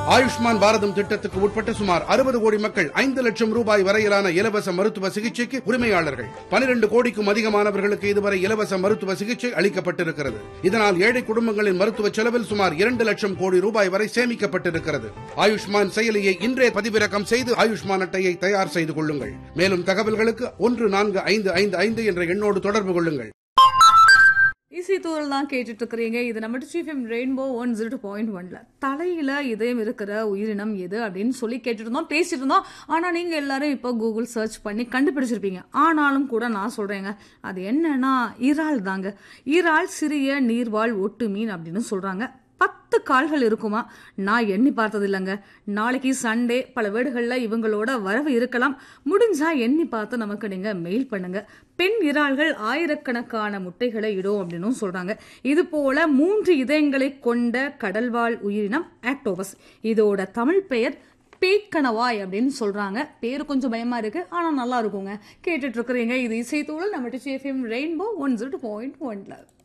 ஆயுஷ்மான் பாரதம் திட்டத்துக்கு உட்பட்ட சுமார் அறுபது கோடி மக்கள் ஐந்து லட்சம் ரூபாய் வரையிலான இலவச மருத்துவ சிகிச்சைக்கு உரிமையாளர்கள் பனிரெண்டு கோடிக்கும் அதிகமானவர்களுக்கு இதுவரை இலவச மருத்துவ சிகிச்சை அளிக்கப்பட்டிருக்கிறது இதனால் ஏழை குடும்பங்களின் மருத்துவ செலவில் சுமார் இரண்டு லட்சம் கோடி ரூபாய் வரை சேமிக்கப்பட்டிருக்கிறது ஆயுஷ்மான் செயலியை இன்றே பதிவிறக்கம் செய்து ஆயுஷ்மான் அட்டையை தயார் செய்து கொள்ளுங்கள் மேலும் தகவல்களுக்கு ஒன்று நான்கு ஐந்து ஐந்து ஐந்து என்ற எண்ணோடு தொடர்பு கொள்ளுங்கள் இசை தூரல் தான் கேட்டுட்டு இருக்கிறீங்க இது நம்ம சீஃப் rainbow one zero two point ஒன்ல தலையில இதயம் இருக்கிற உயிரினம் எது அப்படின்னு சொல்லி கேட்டுட்டு இருந்தோம் பேசிட்டு இருந்தோம் ஆனா நீங்க எல்லாரும் இப்போ கூகுள் சர்ச் பண்ணி கண்டுபிடிச்சிருப்பீங்க ஆனாலும் கூட நான் சொல்றேங்க அது என்னன்னா இறால் தாங்க இறால் சிறிய நீர்வாழ் ஒட்டு மீன் அப்படின்னு சொல்றாங்க பத்து கால்கள் இருக்குமா நான் எண்ணி பார்த்தது இல்லைங்க நாளைக்கு சண்டே பல வீடுகளில் இவங்களோட வரவு இருக்கலாம் முடிஞ்சா எண்ணி பார்த்து நமக்கு நீங்க மெயில் பண்ணுங்க பெண் இறால்கள் ஆயிரக்கணக்கான முட்டைகளை இடும் அப்படின்னு சொல்றாங்க இது போல மூன்று இதயங்களை கொண்ட கடல்வாழ் உயிரினம் ஆக்டோபஸ் இதோட தமிழ் பெயர் பேய்க்கணவாய் அப்படின்னு சொல்றாங்க பேரு கொஞ்சம் பயமா இருக்கு ஆனா நல்லா இருக்குங்க கேட்டுட்டு இருக்கிறீங்க இது இசைத்தூள் நம்ம Trichy FM rainbow one zero point ஒன்ல